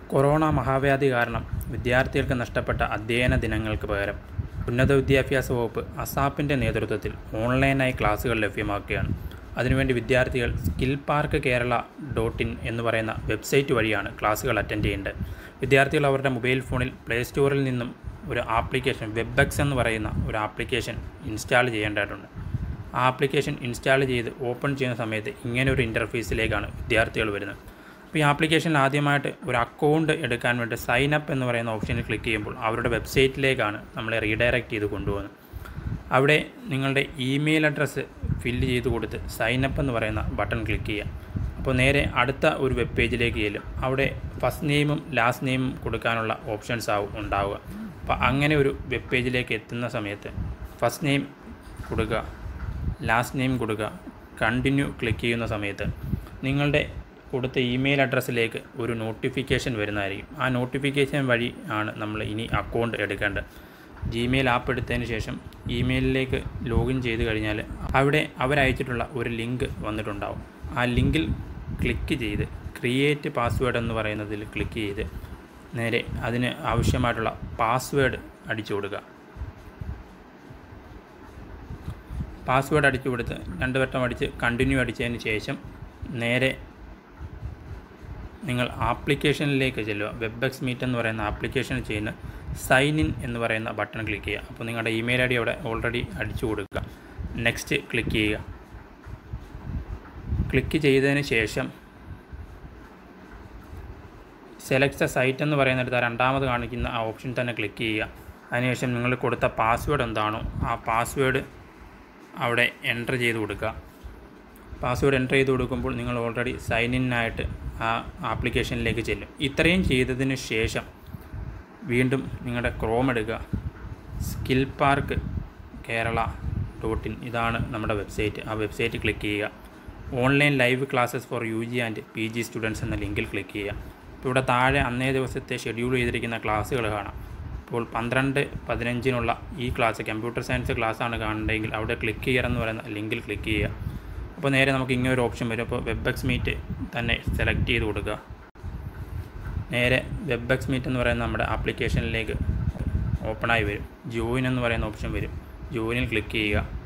corona മഹാവ്യാധി കാരണം വിദ്യാർത്ഥികൾക്ക് നഷ്ടപ്പെട്ട അധ്യയന ദിനങ്ങൾക്ക് പകരം ഉന്നത വിദ്യാഭ്യാസ വകുപ്പ് അസാപ്പിൻ്റെ നേതൃത്വത്തിൽ ഓൺലൈനായി ക്ലാസുകൾ ലഭ്യമാക്കുകയാണ് അതിനുവേണ്ടി വിദ്യാർത്ഥികൾ skill park Kerala dot in എന്ന് പറയുന്ന വെബ്സൈറ്റ് വഴിയാണ് ക്ലാസുകൾ അറ്റൻഡ് ചെയ്യേണ്ടത് വിദ്യാർത്ഥികൾ അവരുടെ മൊബൈൽ ഫോണിൽ പ്ലേ സ്റ്റോറിൽ നിന്നും ഒരു ആപ്ലിക്കേഷൻ വെബ്ബെക്സ് എന്ന് പറയുന്ന ഒരു ആപ്ലിക്കേഷൻ ഇൻസ്റ്റാൾ ചെയ്യേണ്ടതായിട്ടുണ്ട് ആ ആപ്ലിക്കേഷൻ ഇൻസ്റ്റാൾ ചെയ്ത് ഓപ്പൺ ചെയ്യുന്ന സമയത്ത് ഇങ്ങനെ ഒരു ഇൻ്റർഫേസിലേക്കാണ് വിദ്യാർത്ഥികൾ വരുന്നത് അപ്പോൾ ഈ ആപ്ലിക്കേഷനിൽ ആദ്യമായിട്ട് ഒരു അക്കൗണ്ട് എടുക്കാൻ വേണ്ടി സൈൻ അപ്പ് എന്ന് പറയുന്ന ഓപ്ഷനിൽ ക്ലിക്ക് ചെയ്യുമ്പോൾ അവരുടെ വെബ്സൈറ്റിലേക്കാണ് നമ്മളെ റീഡയറക്റ്റ് ചെയ്ത് കൊണ്ടുപോകുന്നത് അവിടെ നിങ്ങളുടെ ഇമെയിൽ അഡ്രസ്സ് ഫില്ല് ചെയ്ത് കൊടുത്ത് സൈൻ അപ്പ് എന്ന് പറയുന്ന ബട്ടൺ ക്ലിക്ക് ചെയ്യുക അപ്പോൾ നേരെ അടുത്ത ഒരു വെബ് പേജിലേക്ക് ചെല്ലും അവിടെ ഫസ്റ്റ് നെയിമും ലാസ്റ്റ് നെയിമും കൊടുക്കാനുള്ള ഓപ്ഷൻസ് ആവും ഉണ്ടാവുക അപ്പോൾ അങ്ങനെ ഒരു വെബ് പേജിലേക്ക് എത്തുന്ന സമയത്ത് ഫസ്റ്റ് നെയിം കൊടുക്കുക ലാസ്റ്റ് നെയിം കൊടുക്കുക കണ്ടിന്യൂ ക്ലിക്ക് ചെയ്യുന്ന സമയത്ത് നിങ്ങളുടെ കൊടുത്ത ഇമെയിൽ അഡ്രസ്സിലേക്ക് ഒരു നോട്ടിഫിക്കേഷൻ വരുന്നതായിരിക്കും ആ നോട്ടിഫിക്കേഷൻ വഴി ആണ് നമ്മൾ ഇനി അക്കൗണ്ട് എടുക്കേണ്ടത് ജിമെയിൽ ആപ്പ് എടുത്തതിന് ശേഷം ഇമെയിലിലേക്ക് ലോഗിൻ ചെയ്ത് കഴിഞ്ഞാൽ അവിടെ അവരയച്ചിട്ടുള്ള ഒരു ലിങ്ക് വന്നിട്ടുണ്ടാവും ആ ലിങ്കിൽ ക്ലിക്ക് ചെയ്ത് ക്രിയേറ്റ് പാസ്വേഡ് എന്ന് പറയുന്നതിൽ ക്ലിക്ക് ചെയ്ത് നേരെ അതിന് ആവശ്യമായിട്ടുള്ള പാസ്വേഡ് അടിച്ചു കൊടുക്കുക പാസ്വേഡ് അടിച്ചു കൊടുത്ത് രണ്ട് വട്ടം അടിച്ച് കണ്ടിന്യൂ അടിച്ചതിന് ശേഷം നേരെ നിങ്ങൾ ആപ്ലിക്കേഷനിലേക്ക് ചെല്ലുക വെബ്ബെക്സ് മീറ്റ് എന്ന് പറയുന്ന ആപ്ലിക്കേഷൻ ചെയ്യുന്ന സൈൻ ഇൻ എന്ന് പറയുന്ന ബട്ടൺ ക്ലിക്ക് ചെയ്യുക അപ്പോൾ നിങ്ങളുടെ ഇമെയിൽ ഐ ഡി അവിടെ ഓൾറെഡി അടിച്ചു കൊടുക്കുക നെക്സ്റ്റ് ക്ലിക്ക് ചെയ്യുക ക്ലിക്ക് ചെയ്തതിന് ശേഷം സെലക്ട് സൈറ്റ് എന്ന് പറയുന്നിടത്ത് ആ രണ്ടാമത് കാണിക്കുന്ന ആ ഓപ്ഷൻ തന്നെ ക്ലിക്ക് ചെയ്യുക അതിനുശേഷം നിങ്ങൾ കൊടുത്ത പാസ്വേഡ് എന്താണോ ആ പാസ്വേഡ് അവിടെ എൻ്റർ ചെയ്ത് കൊടുക്കുക പാസ്വേഡ് എൻ്റർ ചെയ്ത് കൊടുക്കുമ്പോൾ നിങ്ങൾ ഓൾറെഡി സൈൻ ഇൻ ആയിട്ട് ആ ആപ്ലിക്കേഷനിലേക്ക് ചെല്ലും ഇത്രയും ചെയ്തതിന് ശേഷം വീണ്ടും നിങ്ങളുടെ ക്രോം എടുക്കുക skill park Kerala dot in ഇതാണ് നമ്മുടെ വെബ്സൈറ്റ് ആ വെബ്സൈറ്റ് ക്ലിക്ക് ചെയ്യുക online live classes for U G and P G students എന്ന ലിങ്കിൽ ക്ലിക്ക് ചെയ്യുക ഇപ്പോൾ ഇവിടെ താഴെ അന്നേ ദിവസത്തെ ഷെഡ്യൂൾ ചെയ്തിരിക്കുന്ന ക്ലാസ്സുകൾ കാണാം ഇപ്പോൾ പന്ത്രണ്ട് പതിനഞ്ചിനുള്ള ഈ ക്ലാസ് കമ്പ്യൂട്ടർ സയൻസ് ക്ലാസ്സാണ് കാണേണ്ടതെങ്കിൽ അവിടെ ക്ലിക്ക് ചെയ്യണമെന്ന് പറയുന്ന ലിങ്കിൽ ക്ലിക്ക് ചെയ്യുക അപ്പോൾ നേരെ നമുക്ക് ഇങ്ങനെ ഒരു ഓപ്ഷൻ വരും അപ്പോൾ വെബ്ബെക്സ് മീറ്റ് തന്നെ സെലക്ട് ചെയ്ത് കൊടുക്കുക നേരെ വെബ്ബെക്സ് മീറ്റ് എന്ന് പറയുന്ന നമ്മുടെ ആപ്ലിക്കേഷനിലേക്ക് ഓപ്പണായി വരും ജോയിൻ എന്ന് പറയുന്ന ഓപ്ഷൻ വരും ജോയിനിൽ ക്ലിക്ക് ചെയ്യുക